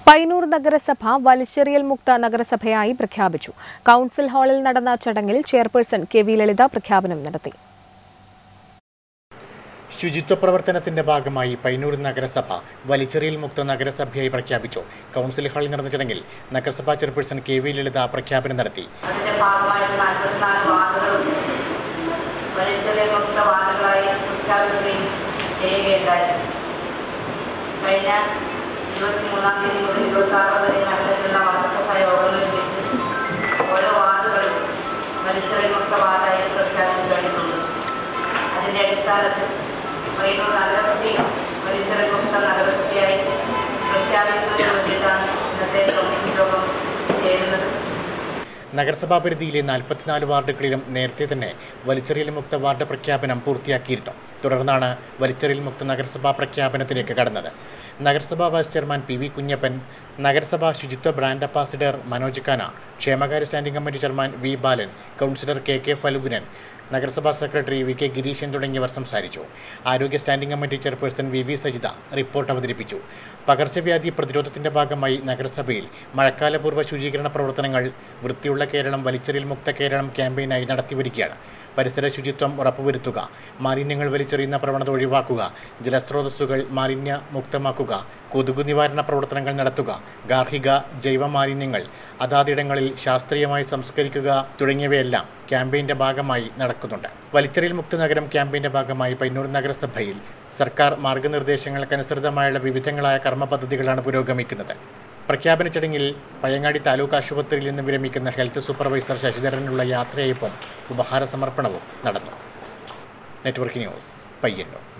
പയ്യന്നൂർ നഗരസഭ വലിച്ചെറിയൽ മുക്ത നഗരസഭയായി പ്രഖ്യാപിച്ചു കൗൺസിൽ ഹാളിൽ നടന്ന ചടങ്ങിൽ ചെയർപേഴ്സൺ കെ വി ലളിത പ്രഖ്യാപനം നടത്തി ശുചിത്വ പ്രവർത്തനത്തിന്റെ ഭാഗമായി പയ്യന്നൂർ നഗരസഭ വലിച്ചെറിയൽ മുക്ത നഗരസഭയായി പ്രഖ്യാപിച്ചു കൗൺസിൽ ഹാളിൽ നടന്ന ചടങ്ങിൽ നഗരസഭാ ചെയർപേഴ്സൺ കെ വി ലളിത പ്രഖ്യാപനം നടത്തി അതിന്റെ ഭാഗമായിട്ട് നാൽപ്പത്തിനാല് വാർഡുകളും വലിച്ചെറിയ മുക്ത വാർഡുകളായി പ്രഖ്യാപിക്കുകയും ചെയ്യുകയുണ്ടായി കഴിഞ്ഞ ഇരുപത്തിമൂന്നാം തീയതി മുതൽ ഇരുപത്തി ആറ് വരെ നടന്നിട്ടുള്ള വാർഡസഭാ യോഗങ്ങളിൽ വെച്ച് ഓരോ വാർഡുകളും വലിച്ചെറിയ മുക്ത വാർഡായി പ്രഖ്യാപിച്ചു കഴിഞ്ഞിട്ടുണ്ട് അതിന്റെ അടിസ്ഥാനത്തിൽ പയ്യന്നൂർ നഗരസഭയും വലിച്ചെറിയ മുക്ത നഗരസഭയായി പ്രഖ്യാപിക്കുന്നതിന് വേണ്ടിയിട്ടാണ് ഇന്നത്തെ കൗൺസിൽ യോഗം ചേരുന്നത് നഗരസഭാ പരിധിയിലെ നാൽപ്പത്തിനാല് വാർഡുകളിലും നേരത്തെ തന്നെ വലിച്ചെറിയൽ മുക്ത വാർഡ് പ്രഖ്യാപനം പൂർത്തിയാക്കിയിരുന്നു തുടർന്നാണ് വലിച്ചെറിയൽ മുക്ത നഗരസഭാ പ്രഖ്യാപനത്തിലേക്ക് കടന്നത് നഗരസഭാ vice chairman P V Kunhappan നഗരസഭാ ശുചിത്വ ബ്രാൻഡ് അംബാസിഡർ മനോജ് ഖാന ക്ഷേമകാര്യ standing committee chairman V Balan councillor K K Phalgunan നഗരസഭാ സെക്രട്ടറി വി കെ ഗിരീശൻ തുടങ്ങിയവർ സംസാരിച്ചു ആരോഗ്യ standing committee chairperson V V Sajitha report അവതരിപ്പിച്ചു പകർച്ചവ്യാധി പ്രതിരോധത്തിന്റെ ഭാഗമായി നഗരസഭയിൽ മഴക്കാലപൂർവ്വ ശുചീകരണ പ്രവർത്തനങ്ങൾ വൃത്തിയുള്ള കേരളം വലിച്ചെറിയൽ മുക്ത കേരളം ക്യാമ്പയിനായി നടത്തിവരികയാണ് പരിസര ശുചിത്വം ഉറപ്പുവരുത്തുക മാലിന്യങ്ങൾ വലിച്ചെറിയുന്ന പ്രവണത ഒഴിവാക്കുക ജലസ്രോതസ്സുകൾ മാലിന്യ മുക്തമാക്കുക കൊതുകു നിവാരണ പ്രവർത്തനങ്ങൾ നടത്തുക ഗാർഹിക ജൈവ മാലിന്യങ്ങൾ അതാതിടങ്ങളിൽ ശാസ്ത്രീയമായി സംസ്കരിക്കുക തുടങ്ങിയവയെല്ലാം ക്യാമ്പയിന്റെ ഭാഗമായി നടക്കുന്നുണ്ട് വലിച്ചെറിയൽ മുക്ത നഗരം ക്യാമ്പയിന്റെ ഭാഗമായി പയ്യന്നൂർ നഗരസഭയിൽ സർക്കാർ മാർഗനിർദ്ദേശങ്ങൾക്കനുസൃതമായുള്ള വിവിധങ്ങളായ കർമ്മ പദ്ധതികളാണ് പുരോഗമിക്കുന്നത് പ്രഖ്യാപന ചടങ്ങിൽ പഴയങ്ങാടി താലൂക്ക് ആശുപത്രിയിൽ നിന്ന് വിരമിക്കുന്ന ഹെൽത്ത് സൂപ്പർവൈസർ ശശിധരനുള്ള യാത്രയയപ്പും ഉപഹാര സമർപ്പണവും നടന്നു നെറ്റ്വർക്ക് ന്യൂസ് പയ്യന്നൂർ